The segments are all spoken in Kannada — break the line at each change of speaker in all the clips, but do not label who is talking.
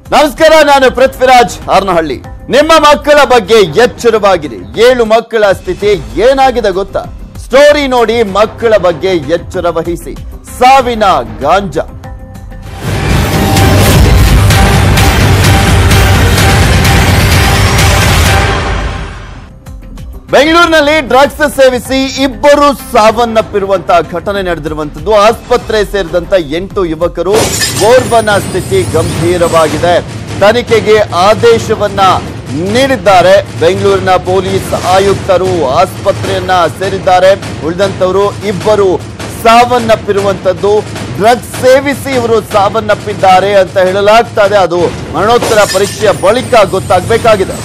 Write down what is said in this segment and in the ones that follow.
ನಮಸ್ಕಾರ ನಾನು ಪೃಥ್ವಿರಾಜ್ ಹಾರ್ನಹಳ್ಳಿ ನಿಮ್ಮ ಮಕ್ಕಳ ಬಗ್ಗೆ ಎಚ್ಚರವಾಗಿರಿ ಏಳು ಮಕ್ಕಳ ಸ್ಥಿತಿ ಏನಾಗಿದೆ ಗೊತ್ತಾ ಸ್ಟೋರಿ ನೋಡಿ ಮಕ್ಕಳ ಬಗ್ಗೆ ಎಚ್ಚರ ವಹಿಸಿ ಸಾವಿನ ಗಾಂಜಾ ಬೆಂಗಳೂರಿನಲ್ಲಿ ಡ್ರಗ್ಸ್ ಸೇವಿಸಿ ಇಬ್ಬರು ಸಾವನ್ನಪ್ಪಿರುವಂತಹ ಘಟನೆ ನಡೆದಿರುವಂತದ್ದು ಆಸ್ಪತ್ರೆ ಸೇರಿದಂತ ಎಂಟು ಯುವಕರು ಓರ್ವನ ಸ್ಥಿತಿ ಗಂಭೀರವಾಗಿದೆ ತನಿಖೆಗೆ ಆದೇಶವನ್ನ ನೀಡಿದ್ದಾರೆ ಬೆಂಗಳೂರಿನ ಪೊಲೀಸ್ ಆಯುಕ್ತರು ಆಸ್ಪತ್ರೆಯನ್ನ ಸೇರಿದ್ದಾರೆ ಉಳಿದಂತವರು ಇಬ್ಬರು ಸಾವನ್ನಪ್ಪಿರುವಂತದ್ದು ಡ್ರಗ್ಸ್ ಸೇವಿಸಿ ಇವರು ಸಾವನ್ನಪ್ಪಿದ್ದಾರೆ ಅಂತ ಹೇಳಲಾಗ್ತಾ ಇದೆ ಅದು ಮರಣೋತ್ತರ ಪರೀಕ್ಷೆಯ ಬಳಿಕ ಗೊತ್ತಾಗಬೇಕಾಗಿದೆ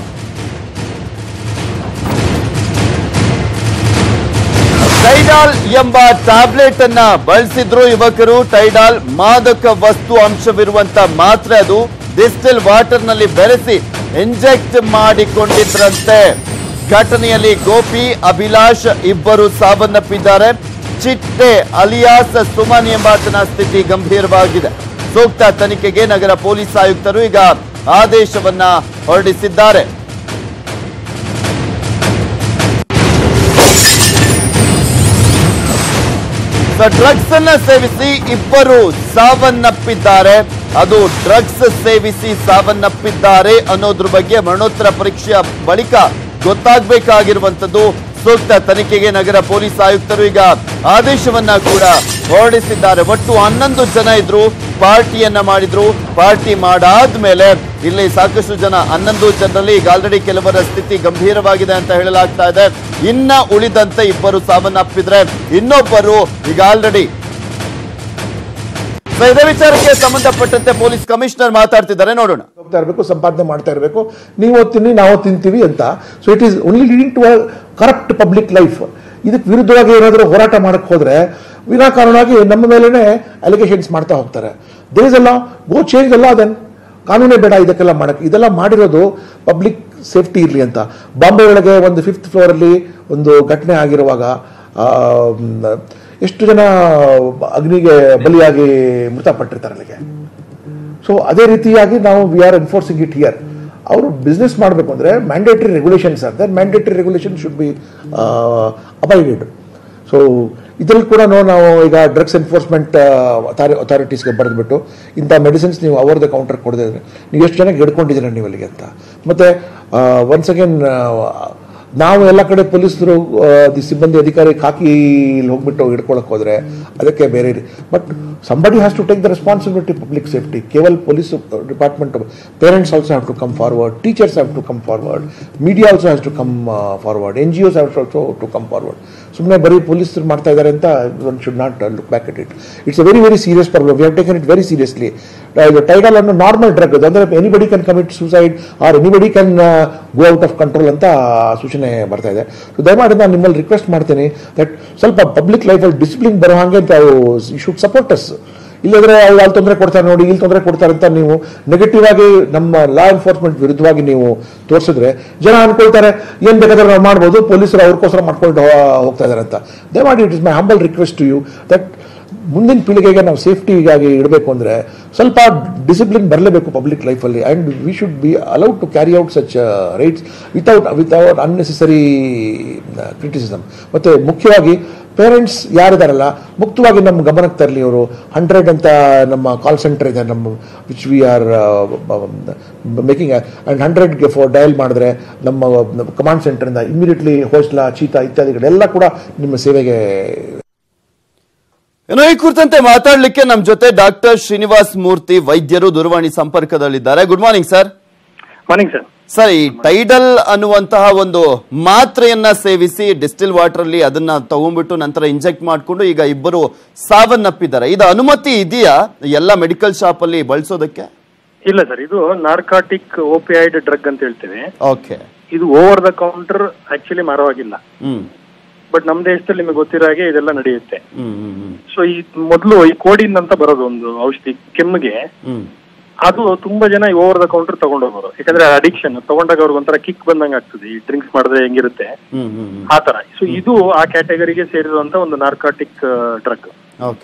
ಟೈಡಾಲ್ ಎಂಬ ಟ್ಯಾಬ್ಲೆಟ್ ಅನ್ನ ಬಳಸಿದ್ರು ಯುವಕರು ಟೈಡಾಲ್ ಮಾದಕ ವಸ್ತು ಅಂಶವಿರುವಂತ ಮಾತ್ರೆ ಅದು ಡಿಸ್ಟಿಲ್ ವಾಟರ್ ನಲ್ಲಿ ಬೆರೆಸಿ ಇಂಜೆಕ್ಟ್ ಮಾಡಿಕೊಂಡಿದ್ರಂತೆ ಘಟನೆಯಲ್ಲಿ ಗೋಪಿ ಅಭಿಲಾಷ್ ಇಬ್ಬರು ಸಾವನ್ನಪ್ಪಿದ್ದಾರೆ ಚಿಟ್ಟೆ ಅಲಿಯಾಸ್ ಸುಮನ್ ಎಂಬಾತನ ಸ್ಥಿತಿ ಗಂಭೀರವಾಗಿದೆ ಸೂಕ್ತ ತನಿಖೆಗೆ ನಗರ ಪೊಲೀಸ್ ಆಯುಕ್ತರು ಈಗ ಆದೇಶವನ್ನ ಹೊರಡಿಸಿದ್ದಾರೆ ಡ್ರಗ್ಸ್ ಅನ್ನ ಸೇವಿಸಿ ಇಬ್ಬರು ಸಾವನ್ನಪ್ಪಿದ್ದಾರೆ ಅದು ಡ್ರಗ್ಸ್ ಸೇವಿಸಿ ಸಾವನ್ನಪ್ಪಿದ್ದಾರೆ ಅನ್ನೋದ್ರ ಬಗ್ಗೆ ಮರಣೋತ್ತರ ಪರೀಕ್ಷೆಯ ಬಳಿಕ ಗೊತ್ತಾಗಬೇಕಾಗಿರುವಂತದ್ದು ಸೂಕ್ತ ತನಿಖೆಗೆ ನಗರ ಪೊಲೀಸ್ ಆಯುಕ್ತರು ಈಗ ಆದೇಶವನ್ನ ಕೂಡ ಹೊರಡಿಸಿದ್ದಾರೆ ಒಟ್ಟು ಹನ್ನೊಂದು ಜನ ಇದ್ರು ಪಾರ್ಟಿಯನ್ನ ಮಾಡಿದ್ರು ಪಾರ್ಟಿ ಮಾಡಾದ್ಮೇಲೆ ಇಲ್ಲಿ ಸಾಕಷ್ಟು ಜನ ಹನ್ನೊಂದು ಜನರಲ್ಲಿ ಈಗ ಆಲ್ರೆಡಿ ಕೆಲವರ ಸ್ಥಿತಿ ಗಂಭೀರವಾಗಿದೆ ಅಂತ ಹೇಳಲಾಗ್ತಾ ಇದೆ ಇನ್ನ ಉಳಿದಂತೆ ಇಬ್ಬರು ಸಾವನ್ನಪ್ಪಿದ್ರೆ ಇನ್ನೊಬ್ಬರು ಈಗ ಆಲ್ರೆಡಿ ಸೊ ಇದೇ ವಿಚಾರಕ್ಕೆ ಸಂಬಂಧಪಟ್ಟಂತೆ ಪೊಲೀಸ್ ಕಮಿಷನರ್ ಮಾತಾಡ್ತಿದ್ದಾರೆ ನೋಡೋಣ
ಹೋಗ್ತಾ ಇರಬೇಕು ಸಂಪಾದನೆ ಮಾಡ್ತಾ ಇರಬೇಕು ನೀವು ತಿನ್ನಿ ನಾವು ತಿಂತೀವಿ ಅಂತ so it is only leading to corrupt public life ಇದಕ್ಕೆ ವಿರುದ್ಧವಾಗಿ ಏನಾದರೂ ಹೋರಾಟ ಮಾಡಕ್ಕೆ ಹೋದ್ರೆ ವಿನಾಕಾರಣವಾಗಿ ನಮ್ಮ ಮೇಲೇನೆ ಅಲಿಗೇಷನ್ಸ್ ಮಾಡ್ತಾ ಹೋಗ್ತಾರೆ ದೇರ್ ಇಸ್ ಅಲ್ಲ ಗೋ ಚೇಂಜ್ ಅಲ್ಲ ದೆನ್ ಕಾನೂನೇ ಬೇಡ ಇದಕ್ಕೆಲ್ಲ ಮಾಡಕ್ಕೆ ಇದೆಲ್ಲ ಮಾಡಿರೋದು ಪಬ್ಲಿಕ್ ಸೇಫ್ಟಿ ಇರಲಿ ಅಂತ ಬಾಂಬೆ ಒಳಗೆ ಒಂದು ಫಿಫ್ತ್ ಫ್ಲೋರಲ್ಲಿ ಒಂದು ಘಟನೆ ಆಗಿರುವಾಗ ಆ, ಮ್, ಎಷ್ಟು ಜನ ಅಗ್ನಿಗೆ ಬಲಿಯಾಗಿ ಮೃತಪಟ್ಟಿರ್ತಾರೆ ಅಲ್ಲಿಗೆ ಸೊ ಅದೇ ರೀತಿಯಾಗಿ ನಾವು we are enforcing it here ಅವರು ಬಿಸ್ನೆಸ್ ಮಾಡಬೇಕು ಅಂದರೆ mandatory regulations are there mandatory regulation should be abided so ಇದರಲ್ಲಿ ಕೂಡ ನಾವು ಈಗ ಡ್ರಗ್ಸ್ ಎನ್ಫೋರ್ಸ್ಮೆಂಟ್ ಅಥಾರಿಟೀಸ್ಗೆ ಬರೆದ್ಬಿಟ್ಟು ಇಂಥ ಮೆಡಿಸಿನ್ಸ್ ನೀವು ಅವರ್ದ ಕೌಂಟರ್ ಕೊಡದೇ ಇದ್ರೆ ನೀವು ಎಷ್ಟು ಜನಕ್ಕೆ ಹಿಡ್ಕೊಂಡಿದ್ದೀರ ನೀವು ಅಲ್ಲಿಗೆ ಅಂತ ಮತ್ತೆ ಒನ್ಸ್ ಅಗೇನ್ ನಾವು ಎಲ್ಲ ಕಡೆ ಪೊಲೀಸರು ದಿ ಸಿಬ್ಬಂದಿ ಅಧಿಕಾರಿ ಖಾಕಿ ಹೋಗ್ಬಿಟ್ಟು ಹಿಡ್ಕೊಳಕ್ ಹೋದ್ರೆ ಅದಕ್ಕೆ ಬೇರೆ but somebody has to take the responsibility public safety ಕೇವಲ police department parents also have to come forward teachers have to come forward media also has to come forward N G Os have also to come forward ಸುಮ್ಮನೆ ಬರೀ ಪೊಲೀಸರು ಮಾಡ್ತಾ ಇದ್ದಾರೆ ಅಂತ one should not look back at it it's a very very serious problem we have taken it very seriously Tydol ಅನ್ನು ನಾರ್ಮಲ್ ಡ್ರಗ್ ಅದು ಅಂದ್ರೆ anybody can commit suicide or anybody can go out of control ಅಂತ ಸೂಚನೆ ಬರ್ತಾ ಇದೆ ಸೊ ದಯಮಾಡಿ ನಾನು ನಿಮ್ಮಲ್ಲಿ ರಿಕ್ವೆಸ್ಟ್ ಮಾಡ್ತೀನಿ ದಟ್ ಸ್ವಲ್ಪ ಪಬ್ಲಿಕ್ ಲೈಫಲ್ಲಿ ಡಿಸಿಪ್ಲಿನ್ ಬರೋ ಹಾಗೆ ತಾವು ಯು ಶುಡ್ ಸಪೋರ್ಟ್ ಅಸ್ ಇಲ್ಲದ್ರೆ ಅವ್ರು ಅಲ್ಲಿ ತೊಂದರೆ ಕೊಡ್ತಾರೆ ನೋಡಿ ಇಲ್ಲಿ ತೊಂದರೆ ಕೊಡ್ತಾರೆ ಅಂತ ನೀವು ನೆಗೆಟಿವ್ ಆಗಿ ನಮ್ಮ ಲಾ ಎನ್ಫೋರ್ಸ್ಮೆಂಟ್ ವಿರುದ್ಧವಾಗಿ ನೀವು ತೋರಿಸಿದ್ರೆ ಜನ ಅನ್ಕೊಳ್ತಾರೆ ಏನ್ ಬೇಕಾದ್ರೆ ನಾವು ಮಾಡ್ಬೋದು ಪೊಲೀಸರು ಅವ್ರಿಗೋಸ್ಕರ ಮಾಡ್ಕೊಂಡು ಹೋ- ಹೋಗ್ತಾ ಇದ್ದಾರೆ ಅಂತ ದಯಮಾಡಿ it is my humble request to you that ಮುಂದಿನ ಪೀಳಿಗೆಗೆ ನಾವು ಸೇಫ್ಟಿಗಾಗಿ ಇಡಬೇಕು ಅಂದರೆ ಸ್ವಲ್ಪ ಡಿಸಿಪ್ಲಿನ್ ಬರಲೇಬೇಕು ಪಬ್ಲಿಕ್ ಲೈಫಲ್ಲಿ and we should be allowed to carry out such rights without without unnecessary criticism ಮತ್ತು ಮುಖ್ಯವಾಗಿ ಪೇರೆಂಟ್ಸ್ ಯಾರಿದಾರಲ್ಲ ಮುಕ್ತವಾಗಿ ನಮ್ಮ ಗಮನಕ್ಕೆ ತರಲಿ ಅವರು ಹಂಡ್ರೆಡ್ ಅಂತ ನಮ್ಮ ಕಾಲ್ ಸೆಂಟರ್ ಇದೆ ನಮ್ಮ which we are making and ಹಂಡ್ರೆಡ್ಗೆ ಫೋರ್ ಡಯಲ್ ಮಾಡಿದ್ರೆ ನಮ್ಮ ಕಮಾಂಡ್ ಸೆಂಟರಿಂದ ಇಮಿಡಿಯೇಟ್ಲಿ ಹೋಸ್ಲಾ ಚೀತಾ ಇತ್ಯಾದಿಗಳೆಲ್ಲ ಕೂಡ ನಿಮ್ಮ ಸೇವೆಗೆ
ಇನ್ನು ಈ ಕುರಿತಂತೆ ಮಾತಾಡ್ಲಿಕ್ಕೆ ನಮ್ ಜೊತೆ ಡಾಕ್ಟರ್ ಶ್ರೀನಿವಾಸ್ ಮೂರ್ತಿ ವೈದ್ಯರು ದೂರವಾಣಿ ಸಂಪರ್ಕದಲ್ಲಿದ್ದಾರೆ good morning sir
morning sir
sir ಈ ಟೈಡಲ್ ಅನ್ನುವಂತಹ ಒಂದು ಮಾತ್ರೆಯನ್ನ ಸೇವಿಸಿ ಡಿಸ್ಟಿಲ್ ವಾಟರ್ ಅಲ್ಲಿ ಅದನ್ನ ತಗೊಂಡ್ಬಿಟ್ಟು ನಂತರ ಇಂಜೆಕ್ಟ್ ಮಾಡಿಕೊಂಡು ಈಗ ಇಬ್ಬರು ಸಾವನ್ನಪ್ಪಿದ್ದಾರೆ ಇದು ಅನುಮತಿ ಇದೆಯಾ ಎಲ್ಲ ಮೆಡಿಕಲ್ ಶಾಪ್ ಅಲ್ಲಿ ಬಳಸೋದಕ್ಕೆ
ಇಲ್ಲ ಸರ್ ಇದು ನಾರ್ಕಾಟಿಕ್ ಓಪಿಯೈಡ್ ಡ್ರಗ್ ಅಂತ ಹೇಳ್ತೇವೆ
ಓಕೆ
ಇದು ಓವರ್ ದ ಕೌಂಟರ್ ಆಕ್ಚುಲಿ ಮಾರವಾಗಿಲ್ಲ
ಹ್ಮ್
ಬಟ್ ನಮ್ಮ ದೇಶದಲ್ಲಿ ನಿಮಗೆ ಗೊತ್ತಿರೋ ಹಾಗೆ ಇದೆಲ್ಲ ನಡೆಯುತ್ತೆ
ಹ್ಮ್ ಹ್ಮ್ ಹ್ಮ್
ಸೊ ಈ ಮೊದಲು ಈ ಕೋಡಿನ್ ಅಂತ ಬರೋದು ಒಂದು ಔಷಧಿ ಕೆಮ್ಮಿಗೆ
ಹ್ಮ್
ಅದು ತುಂಬಾ ಜನ ಓವರ್ ದ ಕೌಂಟರ್ ತಗೊಂಡೋಗೋರು ಯಾಕಂದ್ರೆ ಅಡಿಕ್ಷನ್ ತಗೊಂಡಾಗ ಅವ್ರಿಗೆ ಒಂಥರ ಕಿಕ್ ಬಂದಂಗ ಆಗ್ತದೆ ಈ ಡ್ರಿಂಕ್ಸ್ ಮಾಡಿದ್ರೆ ಹೆಂಗಿರುತ್ತೆ
ಹ್ಮ್ ಹ್ಮ್ ಹ್ಮ್
ಆ ತರ ಸೊ ಇದು ಆ ಕ್ಯಾಟಗರಿಗೆ ಸೇರಿರುವಂತ ಒಂದು ನಾರ್ಕಾಟಿಕ್ ಡ್ರಗ್
ಓಕೆ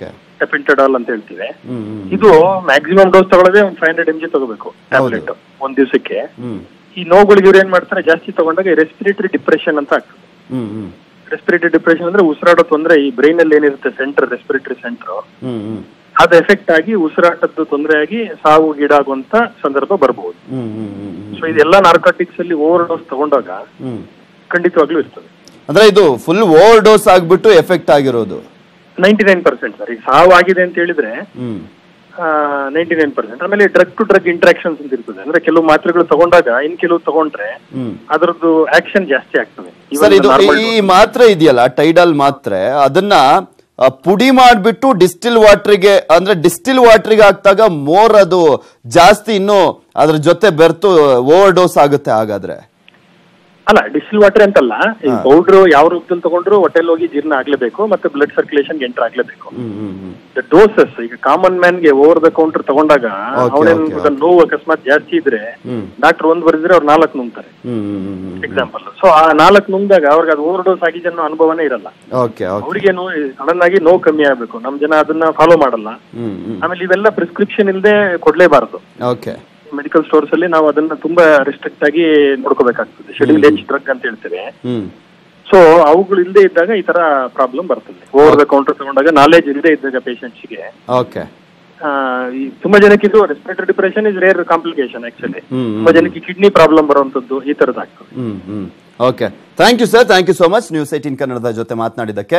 ಟೆಪೆಂಟಡಾಲ್ ಅಂತ ಹೇಳ್ತೀವಿ
ಹ್ಮ್ ಹ್ಮ್
ಇದು ಮ್ಯಾಕ್ಸಿಮಮ್ ಡೋಸ್ ತಗೊಳ್ಳೋದೇ ಒಂದು ಫೈವ್ ಹಂಡ್ರೆಡ್ ಎಂ ಜಿ ತಗೋಬೇಕು ಟ್ಯಾಬ್ಲೆಟ್ ಒಂದ್ ದಿವಸಕ್ಕೆ
ಹ್ಮ್
ಈ ನೋವುಗಳಿಗೆ ಇವ್ರು ಏನ್ ಮಾಡ್ತಾರೆ ಜಾಸ್ತಿ ತಗೊಂಡಾಗ ರೆಸ್ಪಿರೇಟರಿ ಡಿಪ್ರೆಷನ್ ಅಂತ ಆಗ್ತದೆ
ಹ್ಮ್ ಹ್ಮ್
ರೆಸ್ಪಿರೇಟರಿ ಡಿಪ್ರೆಷನ್ ಅಂದ್ರೆ ಉಸಿರಾಡೋ ತೊಂದರೆ ಈ ಬ್ರೈನ್ ಅಲ್ಲಿ ಏನಿರುತ್ತೆ ಸೆಂಟರ್ ರೆಸ್ಪಿರೇಟರಿ ಸೆಂಟರ್
ಹ್ಮ್ ಹ್ಮ್
ಅದು ಎಫೆಕ್ಟ್ ಆಗಿ ಉಸಿರಾಟದ್ದು ತೊಂದರೆ ಆಗಿ ಸಾವು ಗೀಡಾಗುವಂತ ಸಂದರ್ಭ ಬರಬಹುದು
ಹ್ಮ್ ಹ್ಮ್ ಹ್ಮ್ ಹ್ಮ್
ಸೊ ಇದೆಲ್ಲ ನಾರ್ಕೋಟಿಕ್ಸ್ ಅಲ್ಲಿ ಓವರ್ ಡೋಸ್ ತಗೊಂಡಾಗ
ಹ್ಮ್
ಖಂಡಿತವಾಗ್ಲೂ ಇರ್ತದೆ
ಅಂದ್ರೆ ಇದು ಫುಲ್ ಓವರ್ ಡೋಸ್ ಆಗ್ಬಿಟ್ಟು ಎಫೆಕ್ಟ್ ಆಗಿರೋದು
ನೈಂಟಿ ನೈನ್ ಪರ್ಸೆಂಟ್ ಸರ್ ಈಗ ಸಾವು ಆಗಿದೆ ಅಂತ ಹೇಳಿದ್ರೆ
ಹ್ಮ್
ನೈಂಟಿ ನೈನ್ ಪರ್ಸೆಂಟ್ ಆಮೇಲೆ ಡ್ರಗ್ ಟು ಡ್ರಗ್ ಇಂಟ್ರಾಕ್ಷನ್ಸ್ ಅಂತ ಇರ್ತದೆ ಅಂದ್ರೆ ಕೆಲವು ಮಾತ್ರೆಗಳು ತಗೊಂಡಾಗ ಇನ್ ಕೆಲವು ತಗೊಂಡ್ರೆ
ಹ್ಮ್
ಅದರದ್ದು ಆಕ್ಷನ್ ಜಾಸ್ತಿ ಆಗ್ತದೆ
ಸರ್
Even
ಇದು
normal
ಈ ಮಾತ್ರೆ ಇದೆಯಲ್ಲ ಟೈಡಲ್ ಮಾತ್ರೆ ಅದನ್ನ ಆ, ಪುಡಿ ಮಾಡ್ಬಿಟ್ಟು ಡಿಸ್ಟಿಲ್ ವಾಟರ್ಗೆ ಅಂದ್ರೆ ಡಿಸ್ಟಿಲ್ ವಾಟರ್ಗೆ ಹಾಕ್ದಾಗ ಮೋರ್ ಅದು ಜಾಸ್ತಿ ಇನ್ನು ಅದ್ರ ಜೊತೆ ಬೆರ್ತು ಓವರ್ ಡೋಸ್ ಆಗುತ್ತೆ ಹಾಗಾದ್ರೆ
ಅಲ್ಲ ಡಿಸ್ಟಿಲ್ ವಾಟರ್ ಅಂತಲ್ಲ ಈ ಪೌಡರ್ ಯಾವ ರೂಪದಲ್ಲಿ ತಗೊಂಡ್ರು ಹೊಟ್ಟೆಲ್ ಹೋಗಿ ಜೀರ್ಣ ಆಗ್ಲೇಬೇಕು ಮತ್ತೆ ಬ್ಲಡ್ ಸರ್ಕ್ಯುಲೇಷನ್ ಎಂಟರ್ ಆಗ್ಲೇಬೇಕು
ಹ್ಮ್ ಹ್ಮ್ ಹ್ಮ್
ಡೋಸಸ್ ಈಗ ಕಾಮನ್ ಮ್ಯಾನ್ ಗೆ ಓವರ್ ದ ಕೌಂಟರ್ ತಗೊಂಡಾಗ
Okay,
ಅವನೇನ್
okay,
ನೋವು ಅಕಸ್ಮಾತ್ ಜಾಸ್ತಿ ಇದ್ರೆ
ಹ್ಮ್
ಡಾಕ್ಟರ್ ಒಂದ್ ಬರೆದಿದ್ರೆ ಅವ್ರು ನಾಲ್ಕು ನುಂಗ್ತಾರೆ
ಹ್ಮ್ ಹ್ಮ್ ಹ್ಮ್
ಎಕ್ಸಾಂಪಲ್ ಸೊ ಆ ನಾಲ್ಕು ನುಂಗ್ದಾಗ ಅವ್ರಿಗೆ ಅದು ಓವರ್ ಡೋಸ್ ಆಗಿದೆ ಅನ್ನೋ ಅನುಭವನೇ ಇರಲ್ಲ
ಓಕೆ ಓಕೆ
ಅವರಿಗೆ ನೋವು ಸಡನ್ ಆಗಿ ನೋವು ಕಮ್ಮಿ ಆಗ್ಬೇಕು ನಮ್ ಜನ ಅದನ್ನ ಫಾಲೋ ಮಾಡಲ್ಲ
ಹ್ಮ್ ಹ್ಮ್
ಆಮೇಲೆ ಇವೆಲ್ಲ ಪ್ರಿಸ್ಕ್ರಿಪ್ಷನ್ ಇಲ್ಲದೆ ಕೊಡ್ಲೇಬಾರದು
ಓಕೆ
ಮೆಡಿಕಲ್ ಸ್ಟೋರ್ಸ್ ಅಲ್ಲಿ ನಾವು ಅದನ್ನ ತುಂಬಾ ರಿಸ್ಟ್ರಿಕ್ಟ್ ಆಗಿ ನೋಡ್ಕೋಬೇಕಾಗ್ತದೆ ಶೆಡ್ಯೂಲ್ ಎಚ್ ಡ್ರಗ್ ಅಂತ ಹೇಳ್ತೇವೆ
ಹ್ಮ್
ಸೊ ಅವುಗಳು ಇಲ್ಲದೆ ಇದ್ದಾಗ ಈ ತರ ಪ್ರಾಬ್ಲಮ್ ಬರ್ತದೆ ಓವರ್ ದ ಕೌಂಟರ್ ತಗೊಂಡಾಗ ನಾಲೆಜ್ ಇಲ್ಲದೆ ಇದ್ದಾಗ patients ಗೆ
ಓಕೆ
ಆ, ಈ ತುಂಬಾ ಜನಕ್ಕೆ ಇದು respiratory depression is rare complication actually
ಹ್ಮ್, ಹ್ಮ್.
ತುಂಬಾ ಜನಕ್ಕೆ ಕಿಡ್ನಿ ಪ್ರಾಬ್ಲಮ್ ಬರುವಂತದ್ದು ಈ ತರದಾಗ್ತದೆ
ಹ್ಮ್ ಹ್ಮ್ okay thank you sir thank you so much news eighteen ಕನ್ನಡದ ಜೊತೆ ಮಾತನಾಡಿದ್ದಕ್ಕೆ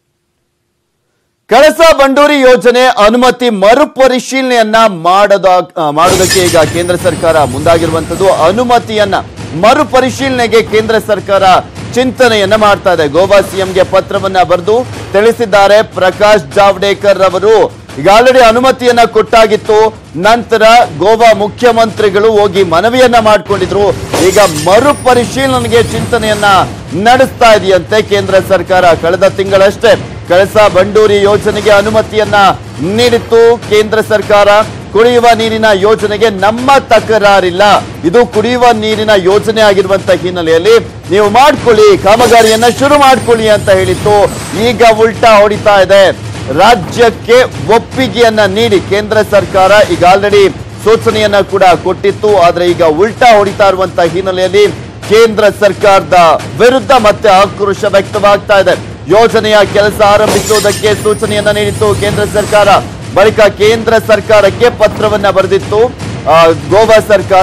ಕಳಸಾ ಬಂಡೂರಿ ಯೋಜನೆ ಅನುಮತಿ ಮರುಪರಿಶೀಲನೆಯನ್ನ ಮಾಡದ ಆ, ಮಾಡೋದಕ್ಕೆ ಈಗ ಕೇಂದ್ರ ಸರ್ಕಾರ ಮುಂದಾಗಿರುವಂತದ್ದು ಅನುಮತಿಯನ್ನ ಮರುಪರಿಶೀಲನೆಗೆ ಕೇಂದ್ರ ಸರ್ಕಾರ ಚಿಂತನೆಯನ್ನ ಮಾಡ್ತಾ ಇದೆ ಗೋವಾ ಸಿಎಂಗೆ ಪತ್ರವನ್ನ ಬರೆದು ತಿಳಿಸಿದ್ದಾರೆ ಪ್ರಕಾಶ್ ಜಾವಡೇಕರ್ ಅವರು ಈಗ ಆಲ್ರೆಡಿ ಅನುಮತಿಯನ್ನ ಕೊಟ್ಟಾಗಿತ್ತು ನಂತರ ಗೋವಾ ಮುಖ್ಯಮಂತ್ರಿಗಳು ಹೋಗಿ ಮನವಿಯನ್ನ ಮಾಡ್ಕೊಂಡಿದ್ರು ಈಗ ಮರುಪರಿಶೀಲನೆಗೆ ಚಿಂತನೆಯನ್ನ ನಡೆಸ್ತಾ ಇದೆಯಂತೆ ಕೇಂದ್ರ ಸರ್ಕಾರ ಕಳೆದ ತಿಂಗಳಷ್ಟೇ ಕಳಸಾ ಬಂಡೂರಿ ಯೋಜನೆಗೆ ಅನುಮತಿಯನ್ನ ನೀಡಿತ್ತು ಕೇಂದ್ರ ಸರ್ಕಾರ ಕುಡಿಯುವ ನೀರಿನ ಯೋಜನೆಗೆ ನಮ್ಮ ತಕರಾರಿಲ್ಲ ಇದು ಕುಡಿಯುವ ನೀರಿನ ಯೋಜನೆ ಆಗಿರುವಂತ ಹಿನ್ನೆಲೆಯಲ್ಲಿ ನೀವು ಮಾಡ್ಕೊಳ್ಳಿ ಕಾಮಗಾರಿಯನ್ನ ಶುರು ಮಾಡ್ಕೊಳ್ಳಿ ಅಂತ ಹೇಳಿತ್ತು ಈಗ ಉಲ್ಟಾ ಹೊಡಿತಾ ಇದೆ ರಾಜ್ಯಕ್ಕೆ ಒಪ್ಪಿಗೆಯನ್ನ ನೀಡಿ ಕೇಂದ್ರ ಸರ್ಕಾರ ಈಗ ಆಲ್ರೆಡಿ ಸೂಚನೆಯನ್ನ ಕೂಡ ಕೊಟ್ಟಿತ್ತು ಆದ್ರೆ ಈಗ ಉಲ್ಟಾ ಹೊಡಿತಾ ಇರುವಂತ ಹಿನ್ನೆಲೆಯಲ್ಲಿ ಕೇಂದ್ರ ಸರ್ಕಾರದ ವಿರುದ್ಧ ಮತ್ತೆ ಆಕ್ರೋಶ ವ್ಯಕ್ತವಾಗ್ತಾ ಇದೆ ಯೋಜನೆಯ ಕೆಲಸ ಆರಂಭಿಸುವುದಕ್ಕೆ ಸೂಚನೆಯನ್ನ ನೀಡಿತ್ತು ಕೇಂದ್ರ ಸರ್ಕಾರ ಬಳಿಕ ಕೇಂದ್ರ ಸರ್ಕಾರಕ್ಕೆ ಪತ್ರವನ್ನ ಬರೆದಿತ್ತು ಆ, ಗೋವಾ ಸರ್ಕಾರ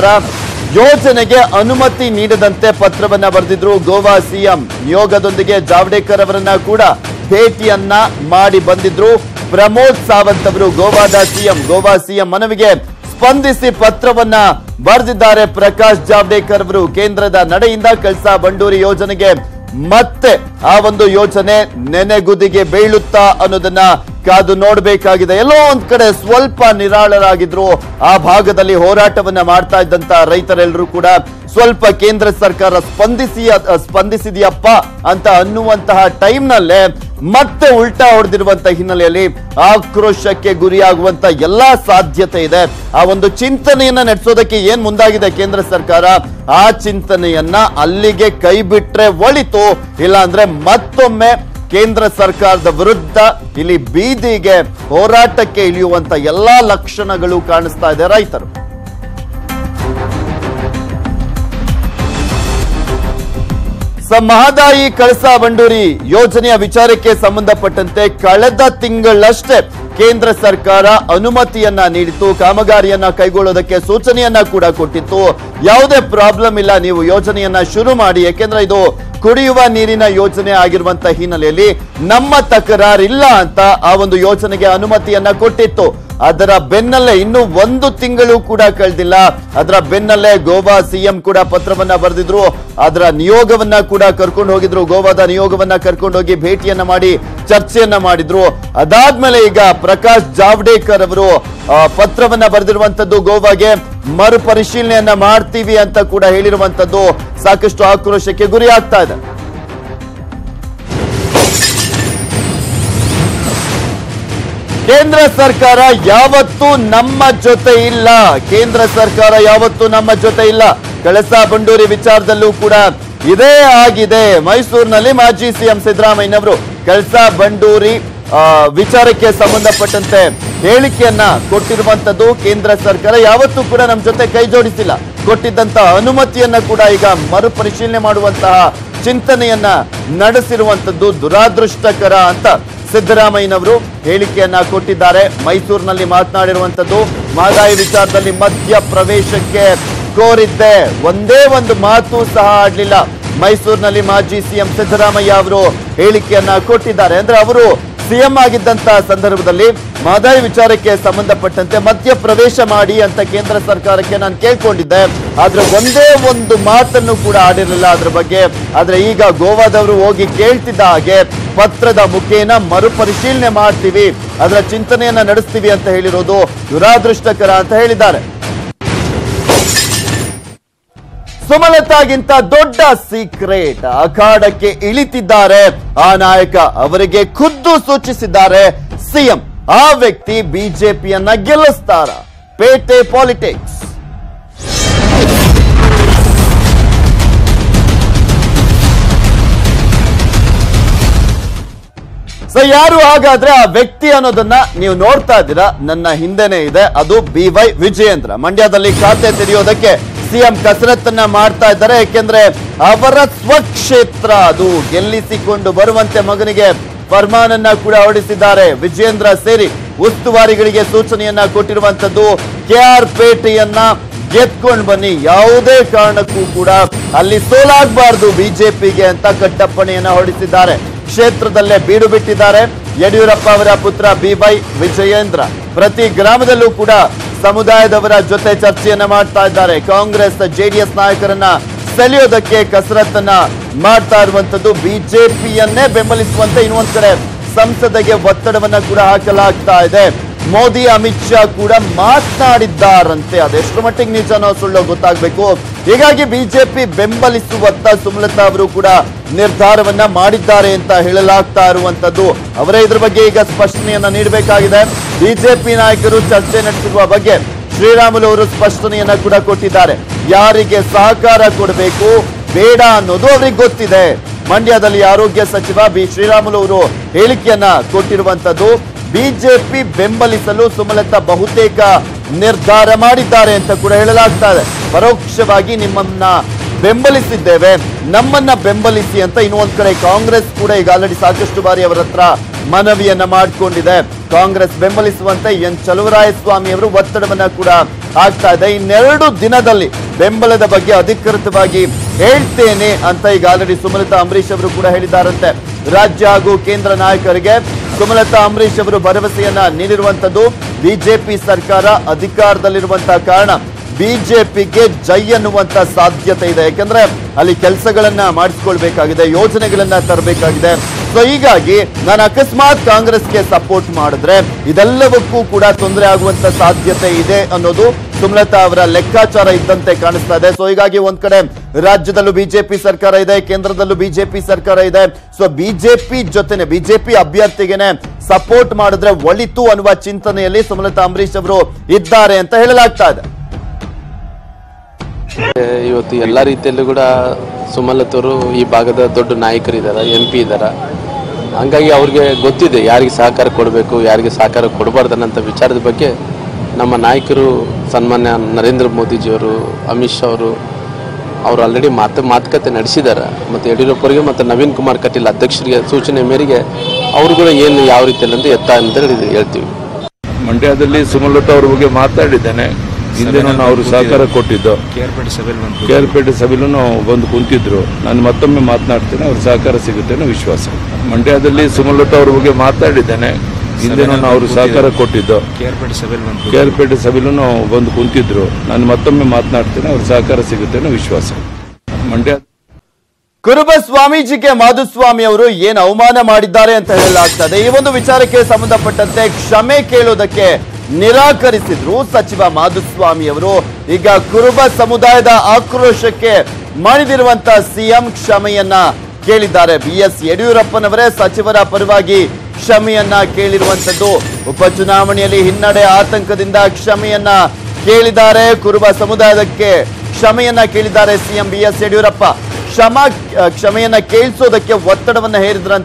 ಯೋಜನೆಗೆ ಅನುಮತಿ ನೀಡದಂತೆ ಪತ್ರವನ್ನ ಬರೆದಿದ್ರು ಗೋವಾ ಸಿಎಂ ನಿಯೋಗದೊಂದಿಗೆ ಜಾವಡೇಕರ್ ಅವರನ್ನ ಕೂಡ ಭೇಟಿಯನ್ನ ಮಾಡಿ ಬಂದಿದ್ರು ಪ್ರಮೋದ್ ಸಾವಂತ್ ಅವರು ಗೋವಾದ ಸಿಎಂ ಗೋವಾ ಸಿಎಂ ಮನವಿಗೆ ಸ್ಪಂದಿಸಿ ಪತ್ರವನ್ನ ಬರೆದಿದ್ದಾರೆ ಪ್ರಕಾಶ್ ಜಾವಡೇಕರ್ ಅವರು ಕೇಂದ್ರದ ನಡೆಯಿಂದ ಕಳಸಾ ಬಂಡೂರಿ ಯೋಜನೆಗೆ ಮತ್ತೆ ಆ ಒಂದು ಯೋಜನೆ ನೆನೆಗುದಿಗೆ ಬೀಳುತ್ತಾ ಅನ್ನೋದನ್ನ ಕಾದು ನೋಡಬೇಕಾಗಿದೆ ಎಲ್ಲೋ ಒಂದ್ ಕಡೆ ಸ್ವಲ್ಪ ನಿರಾಳರಾಗಿದ್ರು ಆ ಭಾಗದಲ್ಲಿ ಹೋರಾಟವನ್ನ ಮಾಡ್ತಾ ಇದ್ದಂತ ರೈತರೆಲ್ಲರೂ ಕೂಡ ಸ್ವಲ್ಪ ಕೇಂದ್ರ ಸರ್ಕಾರ ಸ್ಪಂದಿಸಿ ಸ್ಪಂದಿಸಿದೆಯಪ್ಪ ಅಂತ ಅನ್ನುವಂತಹ ಟೈಮ್ ನಲ್ಲೇ ಮತ್ತೆ ಉಲ್ಟಾ ಹೊಡೆದಿರುವಂತ ಹಿನ್ನೆಲೆಯಲ್ಲಿ ಆಕ್ರೋಶಕ್ಕೆ ಗುರಿಯಾಗುವಂತ ಎಲ್ಲಾ ಸಾಧ್ಯತೆ ಇದೆ ಆ ಒಂದು ಚಿಂತನೆಯನ್ನ ನಡೆಸೋದಕ್ಕೆ ಏನ್ ಮುಂದಾಗಿದೆ ಕೇಂದ್ರ ಸರ್ಕಾರ ಆ ಚಿಂತನೆಯನ್ನ ಅಲ್ಲಿಗೆ ಕೈ ಬಿಟ್ರೆ ಒಳಿತು ಇಲ್ಲ ಅಂದ್ರೆ ಮತ್ತೊಮ್ಮೆ ಕೇಂದ್ರ ಸರ್ಕಾರದ ವಿರುದ್ಧ ಇಲ್ಲಿ ಬೀದಿಗೆ ಹೋರಾಟಕ್ಕೆ ಇಳಿಯುವಂತ ಎಲ್ಲಾ ಲಕ್ಷಣಗಳು ಕಾಣಿಸ್ತಾ ಇದೆ ರೈತರು ಸ ಮಹದಾಯಿ ಕಳಸಾ ಬಂಡೂರಿ ಯೋಜನೆಯ ವಿಚಾರಕ್ಕೆ ಸಂಬಂಧಪಟ್ಟಂತೆ ಕಳೆದ ತಿಂಗಳಷ್ಟೇ ಕೇಂದ್ರ ಸರ್ಕಾರ ಅನುಮತಿಯನ್ನ ನೀಡಿತ್ತು ಕಾಮಗಾರಿಯನ್ನ ಕೈಗೊಳ್ಳೋದಕ್ಕೆ ಸೂಚನೆಯನ್ನ ಕೂಡ ಕೊಟ್ಟಿತ್ತು ಯಾವುದೇ ಪ್ರಾಬ್ಲಮ್ ಇಲ್ಲ ನೀವು ಯೋಜನೆಯನ್ನ ಶುರು ಮಾಡಿ ಯಾಕೆಂದ್ರೆ ಇದು ಕುಡಿಯುವ ನೀರಿನ ಯೋಜನೆ ಆಗಿರುವಂತ ಹಿನ್ನೆಲೆಯಲ್ಲಿ ನಮ್ಮ ತಕರಾರಿಲ್ಲ ಅಂತ ಆ ಒಂದು ಯೋಜನೆಗೆ ಅನುಮತಿಯನ್ನ ಕೊಟ್ಟಿತ್ತು ಅದರ ಬೆನ್ನಲ್ಲೇ ಇನ್ನು ಒಂದು ತಿಂಗಳು ಕೂಡ ಕಳೆದಿಲ್ಲ ಅದರ ಬೆನ್ನಲ್ಲೇ ಗೋವಾ ಸಿಎಂ ಕೂಡ ಪತ್ರವನ್ನ ಬರೆದಿದ್ರು ಅದರ ನಿಯೋಗವನ್ನ ಕೂಡ ಕರ್ಕೊಂಡು ಹೋಗಿದ್ರು ಗೋವಾದ ನಿಯೋಗವನ್ನ ಕರ್ಕೊಂಡು ಹೋಗಿ ಭೇಟಿಯನ್ನ ಮಾಡಿ ಚರ್ಚೆಯನ್ನ ಮಾಡಿದ್ರು ಅದಾದ್ಮೇಲೆ ಈಗ ಪ್ರಕಾಶ್ ಜಾವಡೇಕರ್ ಅವರು ಆ, ಪತ್ರವನ್ನ ಬರೆದಿರುವಂತದ್ದು ಗೋವಾಗೆ ಮರುಪರಿಶೀಲನೆಯನ್ನ ಮಾಡ್ತೀವಿ ಅಂತ ಕೂಡ ಹೇಳಿರುವಂತದ್ದು ಸಾಕಷ್ಟು ಆಕ್ರೋಶಕ್ಕೆ ಗುರಿ ಆಗ್ತಾ ಇದೆ ಕೇಂದ್ರ ಸರ್ಕಾರ ಯಾವತ್ತೂ ನಮ್ಮ ಜೊತೆ ಇಲ್ಲ ಕೇಂದ್ರ ಸರ್ಕಾರ ಯಾವತ್ತೂ ನಮ್ಮ ಜೊತೆ ಇಲ್ಲ ಕಳಸಾ ಬಂಡೂರಿ ವಿಚಾರದಲ್ಲೂ ಕೂಡ ಇದೇ ಆಗಿದೆ ಮೈಸೂರಿನಲ್ಲಿ ಮಾಜಿ ಸಿಎಂ ಸಿದ್ದರಾಮಯ್ಯನವರು ಕಳಸಾ ಬಂಡೂರಿ ಆ, ವಿಚಾರಕ್ಕೆ ಸಂಬಂಧಪಟ್ಟಂತೆ ಹೇಳಿಕೆಯನ್ನ ಕೊಟ್ಟಿರುವಂತದ್ದು ಕೇಂದ್ರ ಸರ್ಕಾರ ಯಾವತ್ತೂ ಕೂಡ ನಮ್ಮ ಜೊತೆ ಕೈ ಜೋಡಿಸಿಲ್ಲ ಕೊಟ್ಟಿದ್ದಂತ ಅನುಮತಿಯನ್ನ ಕೂಡ ಈಗ ಮರುಪರಿಶೀಲನೆ ಮಾಡುವಂತಹ ಚಿಂತನೆಯನ್ನ ನಡೆಸಿರುವಂತದ್ದು ದುರಾದೃಷ್ಟಕರ ಅಂತ ಸಿದ್ದರಾಮಯ್ಯನವರು ಹೇಳಿಕೆಯನ್ನ ಕೊಟ್ಟಿದ್ದಾರೆ ಮೈಸೂರಿನಲ್ಲಿ ಮಾತನಾಡಿರುವಂತದ್ದು ಮಹದಾಯಿ ವಿಚಾರದಲ್ಲಿ ಮಧ್ಯ ಪ್ರವೇಶಕ್ಕೆ ಕೋರಿದ್ದೆ ಒಂದೇ ಒಂದು ಮಾತು ಸಹ ಆಡ್ಲಿಲ್ಲ ಮೈಸೂರಿನಲ್ಲಿ ಮಾಜಿ ಸಿಎಂ ಸಿದ್ದರಾಮಯ್ಯ ಅವರು ಹೇಳಿಕೆಯನ್ನ ಕೊಟ್ಟಿದ್ದಾರೆ ಅಂದ್ರೆ ಅವರು ಸಿಎಂ ಆಗಿದ್ದಂತ ಸಂದರ್ಭದಲ್ಲಿ ಮಹದಾಯಿ ವಿಚಾರಕ್ಕೆ ಸಂಬಂಧಪಟ್ಟಂತೆ ಮಧ್ಯ ಪ್ರವೇಶ ಮಾಡಿ ಅಂತ ಕೇಂದ್ರ ಸರ್ಕಾರಕ್ಕೆ ನಾನು ಕೇಳ್ಕೊಂಡಿದ್ದೆ ಆದ್ರೆ ಒಂದೇ ಒಂದು ಮಾತನ್ನು ಕೂಡ ಆಡಿರಲಿಲ್ಲ ಅದ್ರ ಬಗ್ಗೆ ಆದ್ರೆ ಈಗ ಗೋವಾದವರು ಹೋಗಿ ಕೇಳ್ತಿದ್ದ ಹಾಗೆ ಪತ್ರದ ಮುಖೇನ ಮರುಪರಿಶೀಲನೆ ಮಾಡ್ತೀವಿ ಅದರ ಚಿಂತನೆಯನ್ನ ನಡೆಸ್ತೀವಿ ಅಂತ ಹೇಳಿರೋದು ದುರಾದೃಷ್ಟಕರ ಅಂತ ಹೇಳಿದ್ದಾರೆ ಸುಮಲತಾಗಿಂತ ದೊಡ್ಡ ಸೀಕ್ರೆಟ್ ಅಖಾಡಕ್ಕೆ ಇಳಿತಿದ್ದಾರೆ ಆ ನಾಯಕ ಅವರಿಗೆ ಖುದ್ದು ಸೂಚಿಸಿದ್ದಾರೆ ಸಿಎಂ ಆ ವ್ಯಕ್ತಿ ಬಿಜೆಪಿಯನ್ನ ಗೆಲ್ಲಿಸ್ತಾರ ಪೇಟೆ ಪಾಲಿಟಿಕ್ಸ್ ಸೊ ಯಾರು ಹಾಗಾದ್ರೆ ಆ ವ್ಯಕ್ತಿ ಅನ್ನೋದನ್ನ ನೀವು ನೋಡ್ತಾ ಇದ್ದೀರಾ ನನ್ನ ಹಿಂದೆನೆ ಇದೆ ಅದು ಬಿ ವೈ ವಿಜಯೇಂದ್ರ ಮಂಡ್ಯದಲ್ಲಿ ಖಾತೆ ತೆರೆಯೋದಕ್ಕೆ ಸಿಎಂ ಕಸರತ್ತನ್ನ ಮಾಡ್ತಾ ಇದ್ದಾರೆ ಯಾಕೆಂದ್ರೆ ಅವರ ಸ್ವಕ್ಷೇತ್ರ ಅದು ಗೆಲ್ಲಿಸಿಕೊಂಡು ಬರುವಂತೆ ಮಗನಿಗೆ ಫರ್ಮಾನನ್ನ ಕೂಡ ಹೊರಡಿಸಿದ್ದಾರೆ ವಿಜಯೇಂದ್ರ ಸೇರಿ ಉಸ್ತುವಾರಿಗಳಿಗೆ ಸೂಚನೆಯನ್ನ ಕೊಟ್ಟಿರುವಂತದ್ದು ಕೆ ಆರ್ ಪೇಟೆಯನ್ನ ಗೆದ್ಕೊಂಡು ಬನ್ನಿ ಯಾವುದೇ ಕಾರಣಕ್ಕೂ ಕೂಡ ಅಲ್ಲಿ ಸೋಲಾಗಬಾರದು ಬಿಜೆಪಿಗೆ ಅಂತ ಕಟ್ಟಪ್ಪಣೆಯನ್ನ ಹೊರಡಿಸಿದ್ದಾರೆ ಕ್ಷೇತ್ರದಲ್ಲೇ ಬೀಡು ಬಿಟ್ಟಿದ್ದಾರೆ ಯಡಿಯೂರಪ್ಪ ಅವರ ಪುತ್ರ ಬಿ ವೈ ವಿಜಯೇಂದ್ರ ಪ್ರತಿ ಗ್ರಾಮದಲ್ಲೂ ಕೂಡ ಸಮುದಾಯದವರ ಜೊತೆ ಚರ್ಚೆಯನ್ನ ಮಾಡ್ತಾ ಇದ್ದಾರೆ ಕಾಂಗ್ರೆಸ್ ಜೆಡಿಎಸ್ ನಾಯಕರನ್ನ ಸೆಳೆಯೋದಕ್ಕೆ ಕಸರತ್ತನ್ನ ಮಾಡ್ತಾ ಇರುವಂತದ್ದು ಬಿಜೆಪಿಯನ್ನೇ ಬೆಂಬಲಿಸುವಂತೆ ಇನ್ನೊಂದ್ ಕಡೆ ಸಂಸದಗೆ ಒತ್ತಡವನ್ನ ಕೂಡ ಹಾಕಲಾಗ್ತಾ ಇದೆ ಮೋದಿ ಅಮಿತ್ ಶಾ ಕೂಡ ಮಾತನಾಡಿದ್ದಾರಂತೆ ಅದೆಷ್ಟು ಮಟ್ಟಿಗೆ ನಿಜನೋ ಸುಳ್ಳು ಗೊತ್ತಾಗ್ಬೇಕು ಹೀಗಾಗಿ ಬಿಜೆಪಿ ಬೆಂಬಲಿಸುವತ್ತ ಸುಮಲತಾ ಅವರು ಕೂಡ ನಿರ್ಧಾರವನ್ನ ಮಾಡಿದ್ದಾರೆ ಅಂತ ಹೇಳಲಾಗ್ತಾ ಇರುವಂತದ್ದು ಅವರೇ ಇದ್ರ ಬಗ್ಗೆ ಈಗ ಸ್ಪಷ್ಟನೆಯನ್ನ ನೀಡಬೇಕಾಗಿದೆ ಬಿಜೆಪಿ ನಾಯಕರು ಚರ್ಚೆ ನಡೆಸಿರುವ ಬಗ್ಗೆ ಶ್ರೀರಾಮುಲು ಅವರು ಸ್ಪಷ್ಟನೆಯನ್ನ ಕೂಡ ಕೊಟ್ಟಿದ್ದಾರೆ ಯಾರಿಗೆ ಸಹಕಾರ ಕೊಡಬೇಕು ಬೇಡ ಅನ್ನೋದು ಅವ್ರಿಗೆ ಗೊತ್ತಿದೆ ಮಂಡ್ಯದಲ್ಲಿ ಆರೋಗ್ಯ ಸಚಿವ ಬಿ ಶ್ರೀರಾಮುಲು ಅವರು ಹೇಳಿಕೆಯನ್ನ ಕೊಟ್ಟಿರುವಂತದ್ದು ಬಿಜೆಪಿ ಬೆಂಬಲಿಸಲು ಸುಮಲತಾ ಬಹುತೇಕ ನಿರ್ಧಾರ ಮಾಡಿದ್ದಾರೆ ಅಂತ ಕೂಡ ಹೇಳಲಾಗ್ತಾ ಇದೆ ಪರೋಕ್ಷವಾಗಿ ನಿಮ್ಮನ್ನ ಬೆಂಬಲಿಸಿದ್ದೇವೆ ನಮ್ಮನ್ನ ಬೆಂಬಲಿಸಿ ಅಂತ ಇನ್ನೊಂದ್ ಕಡೆ ಕಾಂಗ್ರೆಸ್ ಕೂಡ ಈಗ ಆಲ್ರೆಡಿ ಸಾಕಷ್ಟು ಬಾರಿ ಅವರ ಹತ್ರ ಮನವಿಯನ್ನ ಮಾಡಿಕೊಂಡಿದೆ ಕಾಂಗ್ರೆಸ್ ಬೆಂಬಲಿಸುವಂತೆ ಎನ್ ಚಲುವರಾಯಸ್ವಾಮಿ ಅವರು ಒತ್ತಡವನ್ನ ಕೂಡ ಆಗ್ತಾ ಇದೆ ಇನ್ನೆರಡು ದಿನದಲ್ಲಿ ಬೆಂಬಲದ ಬಗ್ಗೆ ಅಧಿಕೃತವಾಗಿ ಹೇಳ್ತೇನೆ ಅಂತ ಈಗ ಆಲ್ರೆಡಿ ಸುಮಲತಾ ಅಂಬರೀಶ್ ಅವರು ಕೂಡ ಹೇಳಿದ್ದಾರಂತೆ ರಾಜ್ಯ ಹಾಗೂ ಕೇಂದ್ರ ನಾಯಕರಿಗೆ ಸುಮಲತಾ ಅಂಬರೀಶ್ ಅವರು ಭರವಸೆಯನ್ನ ನೀಡಿರುವಂತದ್ದು ಬಿಜೆಪಿ ಸರ್ಕಾರ ಅಧಿಕಾರದಲ್ಲಿರುವಂತಹ ಕಾರಣ ಬಿಜೆಪಿಗೆ ಜೈ ಅನ್ನುವಂತ ಸಾಧ್ಯತೆ ಇದೆ ಯಾಕಂದ್ರೆ ಅಲ್ಲಿ ಕೆಲಸಗಳನ್ನ ಮಾಡಿಸ್ಕೊಳ್ಬೇಕಾಗಿದೆ ಯೋಜನೆಗಳನ್ನ ತರಬೇಕಾಗಿದೆ ಸೊ ಹೀಗಾಗಿ ನಾನು ಅಕಸ್ಮಾತ್ ಕಾಂಗ್ರೆಸ್ಗೆ ಸಪೋರ್ಟ್ ಮಾಡಿದ್ರೆ ಇದೆಲ್ಲವಕ್ಕೂ ಕೂಡ ತೊಂದರೆ ಆಗುವಂತ ಸಾಧ್ಯತೆ ಇದೆ ಅನ್ನೋದು ಸುಮಲತಾ ಅವರ ಲೆಕ್ಕಾಚಾರ ಇದ್ದಂತೆ ಕಾಣಿಸ್ತಾ ಇದೆ ಸೊ ಹೀಗಾಗಿ ಒಂದ್ ಕಡೆ ರಾಜ್ಯದಲ್ಲೂ ಬಿಜೆಪಿ ಸರ್ಕಾರ ಇದೆ ಕೇಂದ್ರದಲ್ಲೂ ಬಿಜೆಪಿ ಸರ್ಕಾರ ಇದೆ ಸೊ ಬಿಜೆಪಿ ಜೊತೆನೆ ಬಿಜೆಪಿ ಅಭ್ಯರ್ಥಿಗೆನೆ ಸಪೋರ್ಟ್ ಮಾಡಿದ್ರೆ ಒಳಿತು ಅನ್ನುವ ಚಿಂತನೆಯಲ್ಲಿ ಸುಮಲತಾ ಅಂಬರೀಶ್ ಅವರು ಇದ್ದಾರೆ ಅಂತ ಹೇಳಲಾಗ್ತಾ ಇದೆ
ಇವತ್ತು ಎಲ್ಲ ರೀತಿಯಲ್ಲೂ ಕೂಡ ಸುಮಲತರು ಈ ಭಾಗದ ದೊಡ್ಡ ನಾಯಕರಿದ್ದಾರೆ ಎಂ ಪಿ ಇದ್ದಾರೆ ಹಂಗಾಗಿ ಅವ್ರಿಗೆ ಗೊತ್ತಿದೆ ಯಾರಿಗೆ ಸಹಕಾರ ಕೊಡಬೇಕು ಯಾರಿಗೆ ಸಹಕಾರ ಕೊಡಬಾರ್ದು ಅನ್ನೋಂಥ ವಿಚಾರದ ಬಗ್ಗೆ ನಮ್ಮ ನಾಯಕರು ಸನ್ಮಾನ್ಯ ನರೇಂದ್ರ ಮೋದಿಜಿಯವರು ಅಮಿತ್ ಶಾ ಅವರು ಅವರು ಆಲ್ರೆಡಿ ಮಾತು ಮಾತುಕತೆ ನಡೆಸಿದ್ದಾರೆ ಮತ್ತು ಯಡಿಯೂರಪ್ಪರಿಗೆ ಮತ್ತು ನವೀನ್ ಕುಮಾರ್ ಕಟೀಲ್ ಅಧ್ಯಕ್ಷರಿಗೆ ಸೂಚನೆ ಮೇರೆಗೆ ಅವರು ಕೂಡ ಏನು ಯಾವ ರೀತಿಯಲ್ಲಿ ಅಂತ ಎತ್ತ ಅಂತ ಹೇಳಿ ಹೇಳ್ತೀವಿ
ಮಂಡ್ಯದಲ್ಲಿ ಸುಮಲತಾ ಅವ್ರ ಬಗ್ಗೆ ಮಾತಾಡಿದ್ದೇನೆ ಹಿಂದೆ ನಾನು ಅವರು ಸಹಕಾರ ಕೊಟ್ಟಿದ್ದು
ಕೇರ್ಪೇಟೆ ಸಭೆಯಲ್ಲಿ ಒಂದು
ಕೇರ್ಪೇಟೆ ಸಭೆಲೂ ಬಂದು ಕುಂತಿದ್ರು ನಾನು ಮತ್ತೊಮ್ಮೆ ಮಾತನಾಡ್ತೇನೆ ಅವ್ರ ಸಹಕಾರ ಸಿಗುತ್ತೆ ಅನ್ನೋ ವಿಶ್ವಾಸ ಮಂಡ್ಯದಲ್ಲಿ ಸುಮಲತಾ ಅವ್ರ ಬಗ್ಗೆ ಮಾತಾಡಿದ್ದೇನೆ ಹಿಂದೆ ನಾನು ಅವರು ಸಹಕಾರ ಕೊಟ್ಟಿದ್ದು
ಕೇರ್ಪೇಟೆ ಸಭೆಯಲ್ಲಿ ಒಂದು
ಕೇರ್ಪೇಟೆ ಸಭೆಲೂ ಬಂದು ಕುಂತಿದ್ರು ನಾನು ಮತ್ತೊಮ್ಮೆ ಮಾತನಾಡ್ತೇನೆ ಅವ್ರ ಸಹಕಾರ ಸಿಗುತ್ತೆ ಅನ್ನೋ ವಿಶ್ವಾಸ ಮಂಡ್ಯ
ಕುರುಬ ಸ್ವಾಮೀಜಿಗೆ ಮಾಧುಸ್ವಾಮಿ ಅವರು ಏನು ಅವಮಾನ ಮಾಡಿದ್ದಾರೆ ಅಂತ ಹೇಳಲಾಗ್ತದೆ ಈ ಒಂದು ವಿಚಾರಕ್ಕೆ ಸಂಬಂಧಪಟ್ಟಂತೆ ಕ್ಷಮೆ ಕೇಳೋದಕ್ಕೆ ನಿರಾಕರಿಸಿದ್ರು ಸಚಿವ ಮಾಧುಸ್ವಾಮಿ ಅವರು ಈಗ ಕುರುಬ ಸಮುದಾಯದ ಆಕ್ರೋಶಕ್ಕೆ ಮಾಡಿದಿರುವಂತ ಸಿಎಂ ಕ್ಷಮೆಯನ್ನ ಕೇಳಿದ್ದಾರೆ ಬಿ ಎಸ್ ಯಡಿಯೂರಪ್ಪನವರೇ ಸಚಿವರ ಪರವಾಗಿ ಕ್ಷಮೆಯನ್ನ ಕೇಳಿರುವಂತದ್ದು ಉಪಚುನಾವಣೆಯಲ್ಲಿ ಹಿನ್ನಡೆ ಆತಂಕದಿಂದ ಕ್ಷಮೆಯನ್ನ ಕೇಳಿದ್ದಾರೆ ಕುರುಬ ಸಮುದಾಯದಕ್ಕೆ ಕ್ಷಮೆಯನ್ನ ಕೇಳಿದ್ದಾರೆ ಸಿಎಂ ಬಿ ಎಸ್ ಯಡಿಯೂರಪ್ಪ ಕ್ಷಮ ಕ್ಷಮೆಯನ್ನ ಕೇಳಿಸೋದಕ್ಕೆ ಒತ್ತಡವನ್ನ ಹೇರಿದ್ರಂತೆ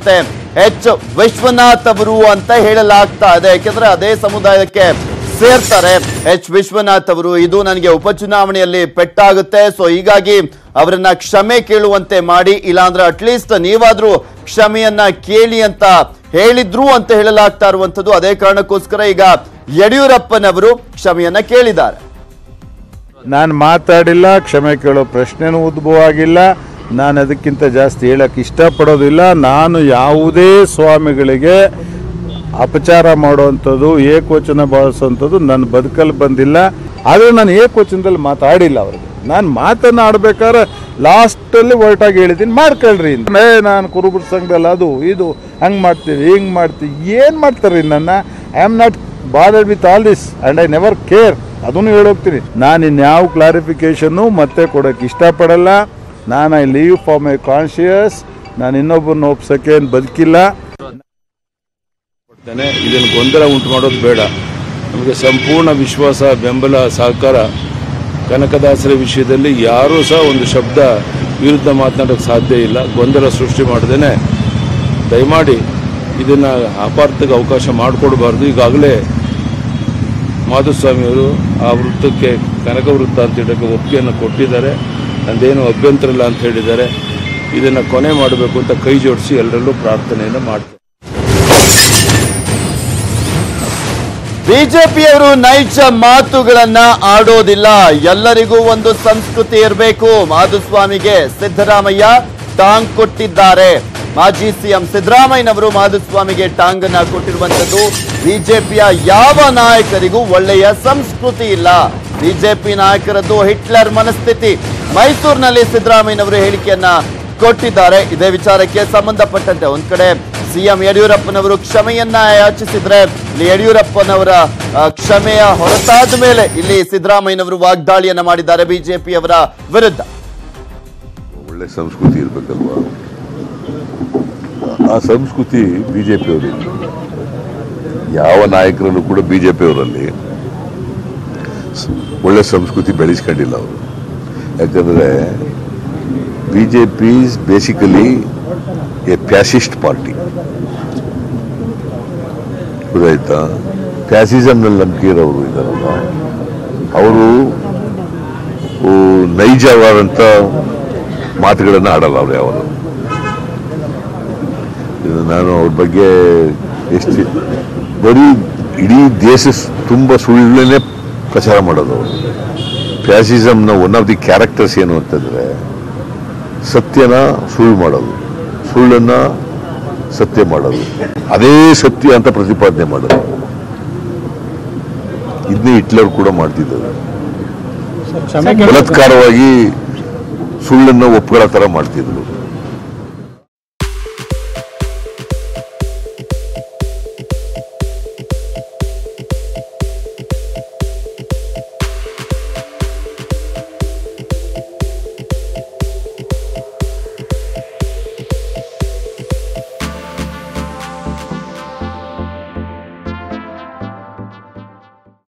ಎಚ್ ವಿಶ್ವನಾಥ್ ಅವರು ಅಂತ ಹೇಳಲಾಗ್ತಾ ಇದೆ ಯಾಕೆಂದ್ರೆ ಅದೇ ಸಮುದಾಯಕ್ಕೆ ಸೇರ್ತಾರೆ ಎಚ್ ವಿಶ್ವನಾಥ್ ಅವರು ಇದು ನನಗೆ ಉಪಚುನಾವಣೆಯಲ್ಲಿ ಪೆಟ್ಟಾಗುತ್ತೆ ಸೊ ಹೀಗಾಗಿ ಅವರನ್ನ ಕ್ಷಮೆ ಕೇಳುವಂತೆ ಮಾಡಿ ಇಲ್ಲಾಂದ್ರೆ ಅಟ್ಲೀಸ್ಟ್ ನೀವಾದ್ರೂ ಕ್ಷಮೆಯನ್ನ ಕೇಳಿ ಅಂತ ಹೇಳಿದ್ರು ಅಂತ ಹೇಳಲಾಗ್ತಾ ಇರುವಂತದ್ದು ಅದೇ ಕಾರಣಕ್ಕೋಸ್ಕರ ಈಗ ಯಡಿಯೂರಪ್ಪನವರು ಕ್ಷಮೆಯನ್ನ ಕೇಳಿದ್ದಾರೆ
ನಾನು ಮಾತಾಡಿಲ್ಲ ಕ್ಷಮೆ ಕೇಳೋ ಪ್ರಶ್ನೆನೂ ಉದ್ಭವ ಆಗಿಲ್ಲ ನಾನು ಅದಕ್ಕಿಂತ ಜಾಸ್ತಿ ಹೇಳಕ್ಕೆ ಇಷ್ಟಪಡೋದಿಲ್ಲ ನಾನು ಯಾವುದೇ ಸ್ವಾಮಿಗಳಿಗೆ ಅಪಚಾರ ಮಾಡುವಂಥದ್ದು ಏಕವಚನ ಬಳಸುವಂಥದ್ದು ನನ್ನ ಬದುಕಲ್ಲಿ ಬಂದಿಲ್ಲ ಆದರೆ ನಾನು ಏಕವಚನದಲ್ಲಿ ಮಾತಾಡಿಲ್ಲ ಅವ್ರಿಗೆ ನಾನು ಮಾತನಾಡ್ಬೇಕಾದ್ರೆ ಲಾಸ್ಟಲ್ಲಿ ಹೊರಟಾಗಿ ಹೇಳಿದ್ದೀನಿ ಮಾಡ್ಕೊಳ್ರಿ ಅಂತ. ಏ ನಾನು ಕುರುಬರ ಸಂಘದಲ್ಲಿ ಅದು ಇದು ಹಂಗೆ ಮಾಡ್ತೀವಿ ಹಿಂಗೆ ಮಾಡ್ತೀವಿ ಏನು ಮಾಡ್ತಾರೆ ನನ್ನ I am not bothered with all this and I never care ಅದನ್ನು ಹೇಳೋಗ್ತೀನಿ ನಾನು ಇನ್ಯಾವ ಕ್ಲಾರಿಫಿಕೇಶನ್ನು ಮತ್ತೆ ಕೊಡೋಕ್ಕೆ ಇಷ್ಟಪಡಲ್ಲ ನಾನು I leave for my conscious ನಾನು ಇನ್ನೊಬ್ಬರನ್ನ ಒಪ್ಸೋಕ್ಕೆ ಏನು ಬದುಕಿಲ್ಲ
ಕೊಡ್ತೇನೆ ಇದನ್ನು ಗೊಂದಲ ಉಂಟು ಮಾಡೋದು ಬೇಡ ನಮಗೆ ಸಂಪೂರ್ಣ ವಿಶ್ವಾಸ ಬೆಂಬಲ ಸಹಕಾರ ಕನಕದಾಸರ ವಿಷಯದಲ್ಲಿ ಯಾರೂ ಸಹ ಒಂದು ಶಬ್ದ ವಿರುದ್ಧ ಮಾತನಾಡೋಕ್ಕೆ ಸಾಧ್ಯ ಇಲ್ಲ ಗೊಂದಲ ಸೃಷ್ಟಿ ಮಾಡ್ದೇನೆ ದಯಮಾಡಿ ಇದನ್ನು ಅಪಾರ್ಥಕ್ಕೆ ಅವಕಾಶ ಮಾಡಿಕೊಡ್ಬಾರ್ದು ಈಗಾಗಲೇ ಮಾಧುಸ್ವಾಮಿಯವರು ಆ ವೃತ್ತಕ್ಕೆ ಕನಕ ವೃತ್ತ ಅಂತ ಹೇಳೋಕ್ಕೆ ಒಪ್ಪಿಗೆಯನ್ನು ಕೊಟ್ಟಿದ್ದಾರೆ ನಂದೇನು ಅಭ್ಯಂತರ ಇಲ್ಲ ಅಂತ ಹೇಳಿದ್ದಾರೆ ಇದನ್ನು ಕೊನೆ ಮಾಡಬೇಕು ಅಂತ ಕೈ ಜೋಡಿಸಿ ಎಲ್ಲರಲ್ಲೂ ಪ್ರಾರ್ಥನೆಯನ್ನು ಮಾಡ್ತಾರೆ
ಬಿಜೆಪಿಯವರು ನೈಜ ಮಾತುಗಳನ್ನ ಆಡೋದಿಲ್ಲ ಎಲ್ಲರಿಗೂ ಒಂದು ಸಂಸ್ಕೃತಿ ಇರಬೇಕು ಮಾಧುಸ್ವಾಮಿಗೆ ಸಿದ್ದರಾಮಯ್ಯ ಟಾಂಗ್ ಕೊಟ್ಟಿದ್ದಾರೆ ಮಾಜಿ ಸಿಎಂ ಸಿದ್ದರಾಮಯ್ಯನವರು ಮಾಧುಸ್ವಾಮಿಗೆ ಟಾಂಗ್ ಅನ್ನ ಕೊಟ್ಟಿರುವಂತದ್ದು ಬಿಜೆಪಿಯ ಯಾವ ನಾಯಕರಿಗೂ ಒಳ್ಳೆಯ ಸಂಸ್ಕೃತಿ ಇಲ್ಲ ಬಿಜೆಪಿ ನಾಯಕರದ್ದು ಹಿಟ್ಲರ್ ಮನಸ್ಥಿತಿ ಮೈಸೂರಿನಲ್ಲಿ ಸಿದ್ದರಾಮಯ್ಯನವರು ಹೇಳಿಕೆಯನ್ನ ಕೊಟ್ಟಿದ್ದಾರೆ ಇದೇ ವಿಚಾರಕ್ಕೆ ಸಂಬಂಧಪಟ್ಟಂತೆ ಒಂದ್ ಕಡೆ ಸಿಎಂ ಯಡಿಯೂರಪ್ಪನವರು ಕ್ಷಮೆಯನ್ನ ಯಾಚಿಸಿದ್ರೆ ಇಲ್ಲಿ ಯಡಿಯೂರಪ್ಪನವರ ಆ, ಕ್ಷಮೆಯ ಹೊರತಾದ ಮೇಲೆ ಇಲ್ಲಿ ಸಿದ್ದರಾಮಯ್ಯನವರು ವಾಗ್ದಾಳಿಯನ್ನ ಮಾಡಿದ್ದಾರೆ ಬಿಜೆಪಿಯವರ ವಿರುದ್ಧ
ಒಳ್ಳೆ ಸಂಸ್ಕೃತಿ ಇರಬೇಕಲ್ವಾ ಆ ಸಂಸ್ಕೃತಿ ಬಿಜೆಪಿಯವರಿಲ್ಲ ಯಾವ ನಾಯಕರಲ್ಲೂ ಕೂಡ ಬಿಜೆಪಿಯವರಲ್ಲಿ ಒಳ್ಳೆ ಸಂಸ್ಕೃತಿ ಬೆಳೆಸ್ಕೊಂಡಿಲ್ಲ ಅವರು ಯಾಕಂದರೆ B J P is basically a fascist party ಗೊತ್ತಾಯ್ತಾ ಪ್ಯಾಸಿಸಮ್ನಲ್ಲಿ ನಂಬಿಕೆ ಇರೋರು ಇದ್ದಾರಲ್ಲ ಅವರು ನೈಜವಾದಂಥ ಮಾತುಗಳನ್ನು ಆಡಲ್ಲ ಅವ್ರು ಯಾವುದು ಇದು ನಾನು ಅವ್ರ ಬಗ್ಗೆ ಎಷ್ಟು ಬರೀ ಇಡೀ ದೇಶ ತುಂಬ ಸುಳ್ಳನ್ನೇ ಪ್ರಚಾರ ಮಾಡೋದು ಅವರು ಫ್ಯಾಸಿಸಮ್ನ ಒನ್ ಆಫ್ ದಿ ಕ್ಯಾರೆಕ್ಟರ್ಸ್ ಏನು ಅಂತಂದರೆ ಸತ್ಯನ ಸುಳ್ಳು ಮಾಡೋದು ಸುಳ್ಳನ್ನು ಸತ್ಯ ಮಾಡೋದು ಅದೇ ಸತ್ಯ ಅಂತ ಪ್ರತಿಪಾದನೆ ಮಾಡೋದು ಇದನ್ನೇ ಹಿಟ್ಲರ್ ಕೂಡ ಮಾಡ್ತಿದ್ದರು ಬಲಾತ್ಕಾರವಾಗಿ ಸುಳ್ಳನ್ನು ಒಪ್ಕೊಳ್ಳೋ ಥರ ಮಾಡ್ತಿದ್ರು